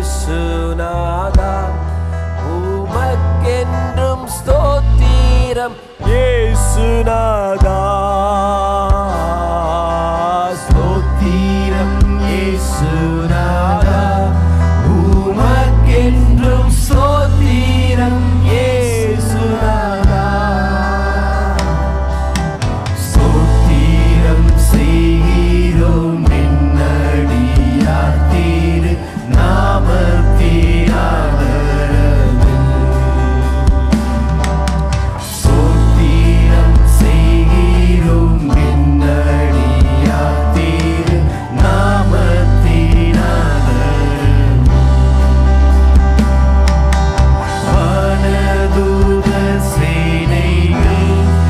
இயேசுநாதா உமக்கென்றும் ஸ்தோத்திரம் இயேசுநாதா ஸ்தோத்திரம் இயேசுநாதா உமக்கென்றும் ஸ்தோத்திரம் இயேசுநாதா ஸ்தோத்திரம் செய்கிறோம் நின்னடியார் தீரு நாமத்தினாதரவில் ஸ்தோத்திரம் செய்கிறோம் நின்னடியார் தீரு நாமத்தினாதரவில் வானதூத சேனைகள்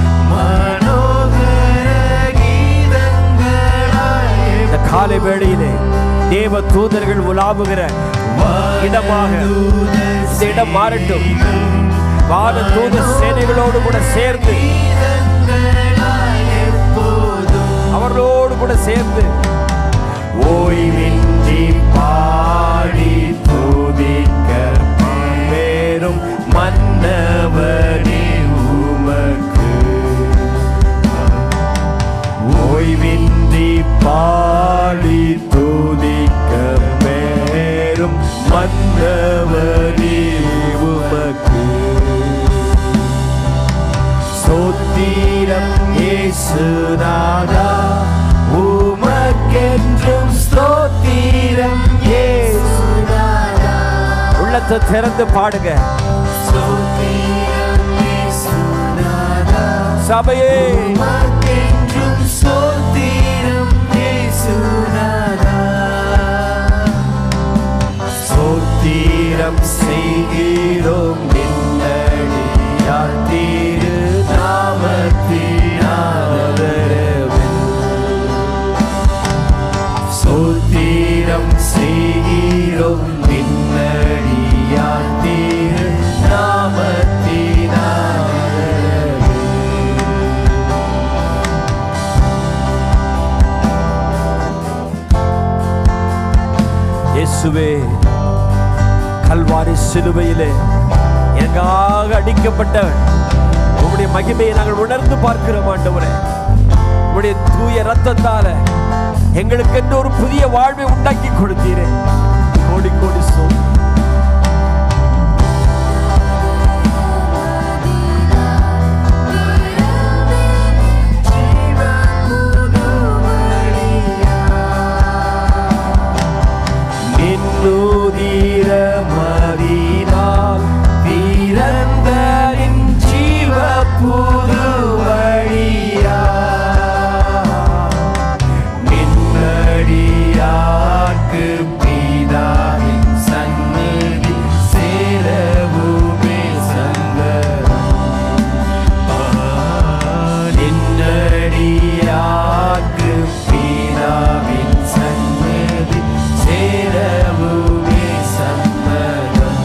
மனோகர கீதங்களாய் இந்த காலை வேளையிலே தேவ தூதர்கள் உலாவுகிற இடமாக இந்த இடம் மாறட்டும் வான தூத சேனைகளோடு கூட சேர்ந்து கீதங்களாய் எப்போதும் அவர்களோடு கூட சேர்ந்து ஓய்வின்றி பாடி துதிக்க பேரும் மன்னவனே உமக்கு ஓய்வின்றி பாடி துதிக்க பேரும் மன்னவனே உமக்கு ஸ்தோத்திரம் இயேசுநாதா உமக்கென்றும் ஸ்தோத்திரம் இயேசுநாதா உள்ளத்தை திறந்து பாடுங்க ஸ்தோத்திரம் இயேசுநாதா சபையே உமக்கென்றும் ஸ்தோத்திரம் இயேசுநாதா ஸ்தோத்திரம் செய்கிறோம் நின்னடியார் திரு நாமத்தினாதரவில் ஸ்தோத்திரம் செய்கிறோம் நின்னடியார் திரு நாமத்தினாதரவில் இயேசுவே கல்வாரி சிலுவையிலே எனக்காக அடிக்கப்பட்டவன் உம்முடைய மகிமையை நாங்கள் உணர்ந்து பார்க்கிறோம் ஆண்டவரே உம்முடைய தூய ரத்தத்தால எங்களுக்கென்று ஒரு புதிய வாழ்வை உண்டாக்கி கொடுத்தீரே கோடி கோடி சொல் நின்னுதிரமதினால் பிறந்தனின் ஜீவ புது வழியா நின்னடியார்க்கு பிதாவின் சந்நிதி சேரவுமே சங்கரம் நின்னடியார்க்கு பிதாவின் சந்நிதி சேரவுமே சம்மதம்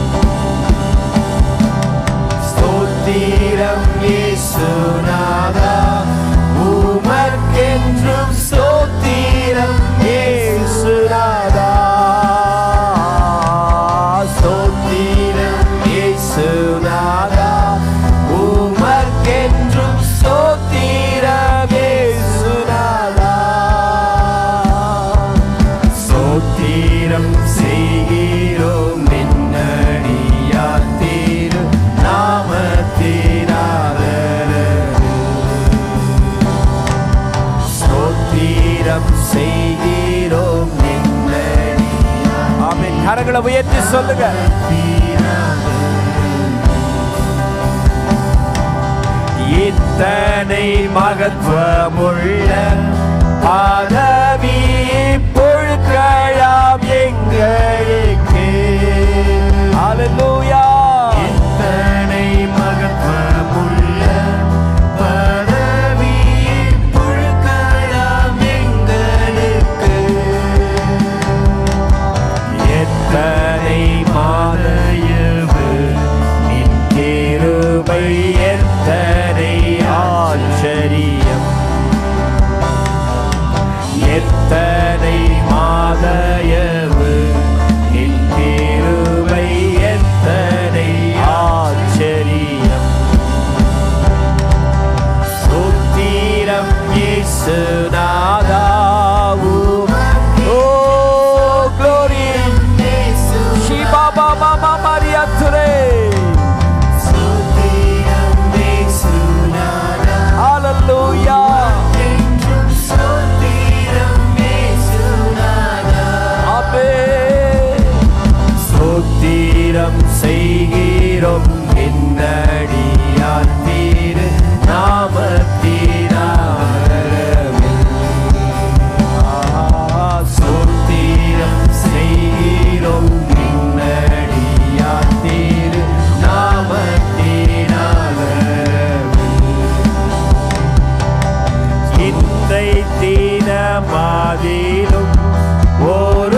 ஸ்தோத்திரம் இயேசுநாதா உமக்கென்றும் ஸ்தோத்திரம் இயேசுநாதா ஸ்தோத்திரம் இயேசுநாதா உமக்கென்றும் ஸ்தோத்திரம் இயேசுநாதா ஸ்தோத்திரம் செய்கிறோம் நின்னடியார் திரு நாமத்தினாதரவில் ஸ்தோத்திரம் செய்கிறோம் நின்னடியார் ஆமென் கரங்களை உயர்த்தி சொல்லுங்க இத்தனை மகத்துவமுள்ள பதவி பொழுக்கலாம் எங்களுக்கு ஹalleluya இத்தனை மகத்துவமுள்ள பதவி பொழுக்கலாம் எங்களுக்கு எத்தனை மாதயவு நின் கிருபை எத்தனை ஆச்சரியம் எத்தனை மாதயவு நின் கிருபை இயேசுநாதா ஓ glory ஷிபா பாபா மாரியா துரே ஹalleluya ஆமென் ஸ்தோத்திரம் செய்கிறோம் என்னடியார் தீரு நாமத்தினாரவில் ஸ்தோத்திரம் செய்கிறோம் என்னடியார் தீரு நாமத்தினாரவில் இன்றை தீனமாதிலும் ஒரு